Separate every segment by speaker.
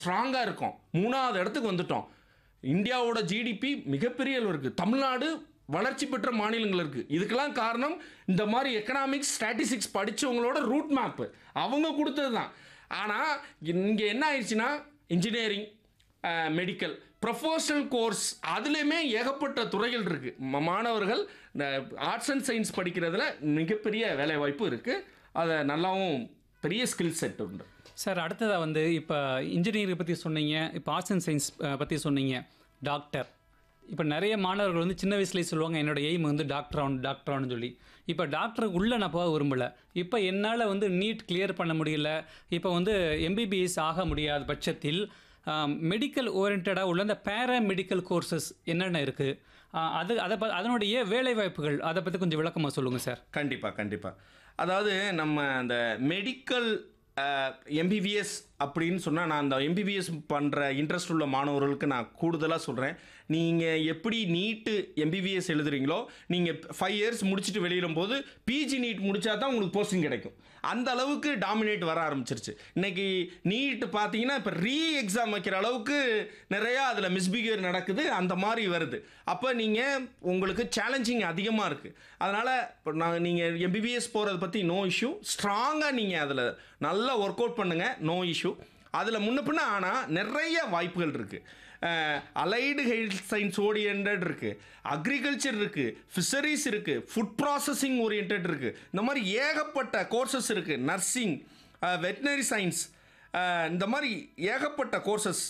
Speaker 1: ஸ்ட்ராங்காக இருக்கோம் மூணாவது இடத்துக்கு வந்துட்டோம் இந்தியாவோட ஜிடிபி மிகப்பெரிய அளவு இருக்குது தமிழ்நாடு வளர்ச்சி பெற்ற மாநிலங்கள் இருக்குது இதுக்கெல்லாம் காரணம் இந்த மாதிரி எக்கனாமிக்ஸ் ஸ்டாட்டிஸ்டிக்ஸ் படித்தவங்களோட ரூட் மேப்பு அவங்க கொடுத்தது தான் ஆனால் இங்கே என்ன ஆயிடுச்சுன்னா இன்ஜினியரிங் மெடிக்கல் ப்ரொஃபஷனல் கோர்ஸ் அதுலேயுமே ஏகப்பட்ட துறைகள் இருக்குது மாணவர்கள் ஆர்ட்ஸ் அண்ட் சயின்ஸ் படிக்கிறதுல மிகப்பெரிய வேலைவாய்ப்பு இருக்குது அதை நல்லாவும் பெரிய ஸ்கில் செட் உண்டு
Speaker 2: சார் அடுத்ததாக வந்து இப்போ இன்ஜினியரிங் பற்றி சொன்னீங்க இப்போ ஆர்ட்ஸ் அண்ட் சயின்ஸ் பற்றி சொன்னீங்க டாக்டர் இப்போ நிறைய மாணவர்கள் வந்து சின்ன வயசுலேயே சொல்லுவாங்க என்னோட எய்ம் வந்து டாக்டர் ஆகணும் டாக்டர் ஆகணும்னு சொல்லி இப்போ டாக்டருக்கு உள்ளே நான் போக விரும்பலை இப்போ என்னால் வந்து நீட் கிளியர் பண்ண முடியல இப்போ வந்து எம்பிபிஎஸ் ஆக முடியாத பட்சத்தில் மெடிக்கல் ஓரியன்டாக உள்ள இந்த பேரா மெடிக்கல் கோர்சஸ் என்னென்ன இருக்குது அது அதை ப அதனுடைய வேலைவாய்ப்புகள் அதை பற்றி கொஞ்சம் விளக்கமாக சொல்லுங்கள் சார்
Speaker 1: கண்டிப்பாக கண்டிப்பாக அதாவது நம்ம அந்த மெடிக்கல் எம்பிபிஎஸ் அப்படின்னு சொன்னால் நான் அந்த எம்பிபிஎஸ் பண்ணுற இன்ட்ரெஸ்ட் உள்ள மாணவர்களுக்கு நான் கூடுதலாக சொல்கிறேன் நீங்கள் எப்படி நீட்டு எம்பிபிஎஸ் எழுதுறீங்களோ நீங்கள் ஃபைவ் இயர்ஸ் முடிச்சுட்டு வெளியிடும் போது பிஜி நீட் முடிச்சா தான் உங்களுக்கு போஸ்டிங் கிடைக்கும் அந்த அளவுக்கு டாமினேட் வர ஆரம்பிச்சிருச்சு இன்னைக்கு நீட் பார்த்தீங்கன்னா இப்போ ரீ எக்ஸாம் வைக்கிற அளவுக்கு நிறையா அதில் மிஸ்பிஹேவியர் நடக்குது அந்த மாதிரி வருது அப்போ நீங்கள் உங்களுக்கு சேலஞ்சிங் அதிகமாக இருக்குது அதனால் இப்போ நான் நீங்கள் எம்பிபிஎஸ் போகிறத பற்றி நோ இஷ்யூ ஸ்ட்ராங்காக நீங்கள் அதில் நல்லா ஒர்க் அவுட் பண்ணுங்கள் நோ இஷ்யூ அதில் முன்ன பின்ன ஆனால் நிறைய வாய்ப்புகள் இருக்குது அலைடு ஹெல்த் சயின்ஸ் ஓரியன்ட் இருக்குது அக்ரிகல்ச்சர் இருக்குது ஃபிஷரிஸ் இருக்குது ஃபுட் ப்ராசஸிங் ஓரியன்ட் இருக்குது இந்த மாதிரி ஏகப்பட்ட கோர்சஸ் இருக்குது நர்சிங் வெட்டினரி சயின்ஸ் இந்த மாதிரி ஏகப்பட்ட கோர்சஸ்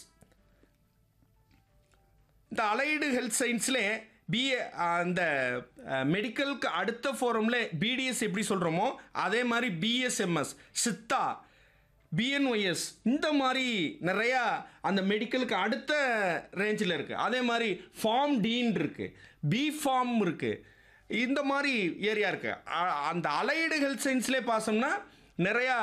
Speaker 1: இந்த அலைடு ஹெல்த் சயின்ஸ்லே பிஏ அந்த மெடிக்கலுக்கு அடுத்த ஃபோரமில் பிடிஎஸ் எப்படி சொல்கிறோமோ அதே மாதிரி பிஎஸ்எம்எஸ் சித்தா பிஎன்ஒய்எஸ் இந்த மாதிரி நிறையா அந்த மெடிக்கலுக்கு அடுத்த ரேஞ்சில் இருக்குது அதே மாதிரி ஃபார்ம் டீன் இருக்குது பி ஃபார்ம் இருக்குது இந்த மாதிரி ஏரியா இருக்குது அந்த அலைடு ஹெல்த் சயின்ஸ்லேயே பார்த்தோம்னா நிறையா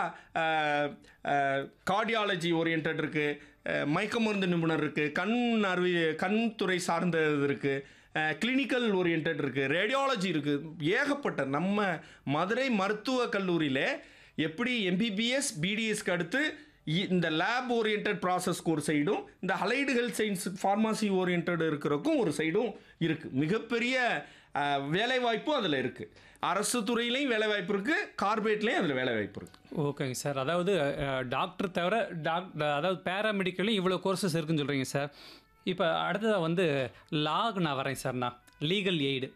Speaker 1: கார்டியாலஜி ஓரியன்ட் இருக்குது மயக்க மருந்து நிபுணர் இருக்குது கண் அறுவை கண் துறை சார்ந்தது இருக்குது கிளினிக்கல் ஓரியன்ட் இருக்குது ரேடியாலஜி இருக்குது ஏகப்பட்ட நம்ம மதுரை மருத்துவக் கல்லூரியில் எப்படி எம்பிபிஎஸ் பிடிஎஸ்க்கு அடுத்து இ- இந்த லேப் ஓரியன்ட் ப்ராசஸ் ஒரு சைடும் இந்த allied health science pharmacy orient இருக்கிறக்கும் ஒரு சைடும் இருக்குது மிகப்பெரிய அஹ், வேலைவாய்ப்பும் அதில் இருக்குது அரசு துறையிலையும் வேலைவாய்ப்பு இருக்குது கார்பரேட்லேயும் அதில் வேலைவாய்ப்பு இருக்குது
Speaker 2: ஓகேங்க சார் அதாவது அஹ், டாக்டர் தவிர டாக் அதாவது பேராமெடிக்கலையும் இவ்வளோ கோர்சஸ் இருக்குன்னு சொல்கிறீங்க சார் இப்போ அடுத்ததாக வந்து லாக் நான் வரேன் சார் நான் லீகல் எய்டு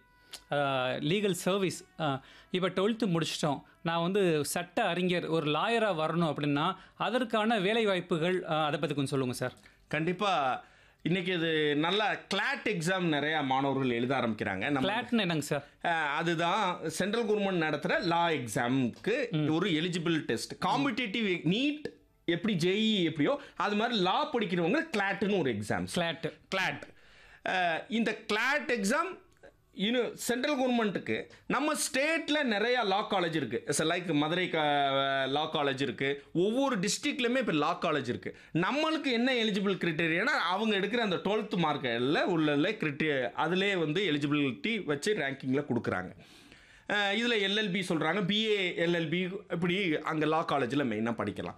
Speaker 2: லீகல் சர்வீஸ் இப்போ டுவெல்த்து முடிச்சிட்டோம் நான் வந்து சட்ட அறிஞர் ஒரு லாயராக வரணும் அப்படின்னா அதற்கான வேலைவாய்ப்புகள் அஹ், அதை பற்றி கொஞ்சம் சொல்லுங்கள் சார்
Speaker 1: கண்டிப்பாக இன்னைக்கு இது நல்லா கிளாட் எக்ஸாம் நிறையா மாணவர்கள் எழுத ஆரம்பிக்கிறாங்க நம்ம
Speaker 2: ஃப்ளாட்னு என்னங்க சார்
Speaker 1: அஹ், அதுதான் சென்ட்ரல் கவர்மெண்ட் நடத்துகிற லா எக்ஸாமுக்கு ஒரு எலிஜிபிள் டெஸ்ட் காம்படிட்டிவ் நீட் எப்படி ஜெஇ எப்படியோ அது மாதிரி லா படிக்கிறவங்க கிளாட்னு ஒரு எக்ஸாம்
Speaker 2: ஃப்ளாட்டு
Speaker 1: கிளாட் இந்த கிளாட் எக்ஸாம் இன்னும் சென்ட்ரல் கவர்மெண்ட்டுக்கு நம்ம ஸ்டேட்டில் நிறையா லா காலேஜ் இருக்குது லைக் மதுரை லா காலேஜ் இருக்குது ஒவ்வொரு டிஸ்ட்ரிக்ட்லையுமே இப்போ லா காலேஜ் இருக்குது நம்மளுக்கு என்ன எலிஜிபிள் கிரிட்டேரியானா அவங்க எடுக்கிற அந்த டுவெல்த் மார்க்கில் உள்ள கிரிட்டே அதிலே வந்து எலிஜிபிலிட்டி வச்சு ரேங்கிங்கில் கொடுக்குறாங்க இதில் எல்எல்பி சொல்கிறாங்க பிஏ எல்எல்பி இப்படி அங்கே லா காலேஜில் மெயினாக படிக்கலாம்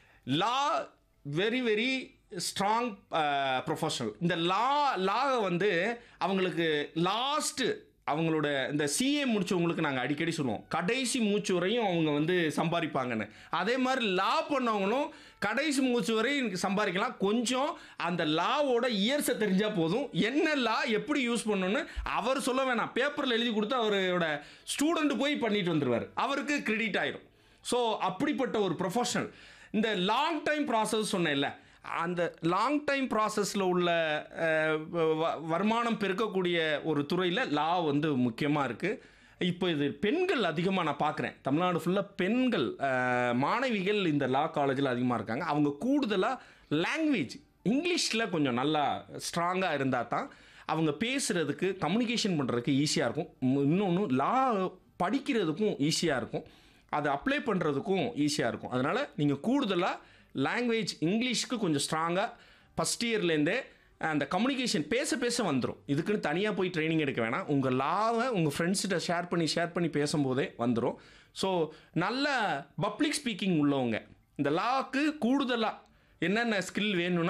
Speaker 1: law very very strong professional இந்த லா லாவை வந்து அவங்களுக்கு லாஸ்ட்டு அவங்களோட இந்த சிஏ முடிச்சவங்களுக்கு நாங்கள் அடிக்கடி சொல்லுவோம் கடைசி மூச்சு வரையும் அவங்க வந்து சம்பாதிப்பாங்கன்னு அதே மாதிரி லா பண்ணவங்களும் கடைசி மூச்சு வரையும் சம்பாதிக்கலாம் கொஞ்சம் அந்த லாவோட இயர்ஸை தெரிஞ்சால் போதும் என்ன லா எப்படி யூஸ் பண்ணணும்னு அவர் சொல்ல வேணாம் பேப்பரில் எழுதி கொடுத்து அவரோட ஸ்டூடெண்ட் போய் பண்ணிட்டு வந்துடுவார் அவருக்கு கிரெடிட் ஆயிரும் ஸோ அப்படிப்பட்ட ஒரு ப்ரொஃபஷனல் இந்த லாங் டைம் ப்ராசஸ் சொன்னேன்ல அந்த லாங் டைம் ப்ராசஸில் உள்ள அஹ், வ- வருமானம் பெருக்கக்கூடிய ஒரு துறையில் லா வந்து முக்கியமாக இருக்குது இப்போ இது பெண்கள் அதிகமாக நான் பார்க்குறேன் தமிழ்நாடு ஃபுல்லாக பெண்கள் அஹ், மாணவிகள் இந்த லா காலேஜில் அதிகமாக இருக்காங்க அவங்க கூடுதலாக லாங்குவேஜ் இங்கிலீஷில் கொஞ்சம் நல்லா ஸ்ட்ராங்காக இருந்தால் தான் அவங்க பேசுகிறதுக்கு கம்யூனிகேஷன் பண்ணுறதுக்கு ஈஸியாக இருக்கும் இன்னொன்று லா படிக்கிறதுக்கும் ஈஸியாக இருக்கும் அதை அப்ளை பண்ணுறதுக்கும் ஈஸியாக இருக்கும் அதனால் நீங்கள் கூடுதலாக லாங்குவேஜ் இங்கிலீஷ்க்கு கொஞ்சம் ஸ்ட்ராங்காக ஃபஸ்ட் இயர்லேருந்தே அந்த கம்யூனிகேஷன் பேச பேச வந்துடும் இதுக்குன்னு தனியாக போய் ட்ரைனிங் எடுக்க வேணாம் உங்கள் லாவை உங்கள் ஃப்ரெண்ட்ஸ்கிட்ட ஷேர் பண்ணி ஷேர் பண்ணி பேசும்போதே வந்துடும் ஸோ நல்ல பப்ளிக் ஸ்பீக்கிங் உள்ளவங்க இந்த லாக்கு கூடுதலாக என்னென்ன ஸ்கில் வேணும்னா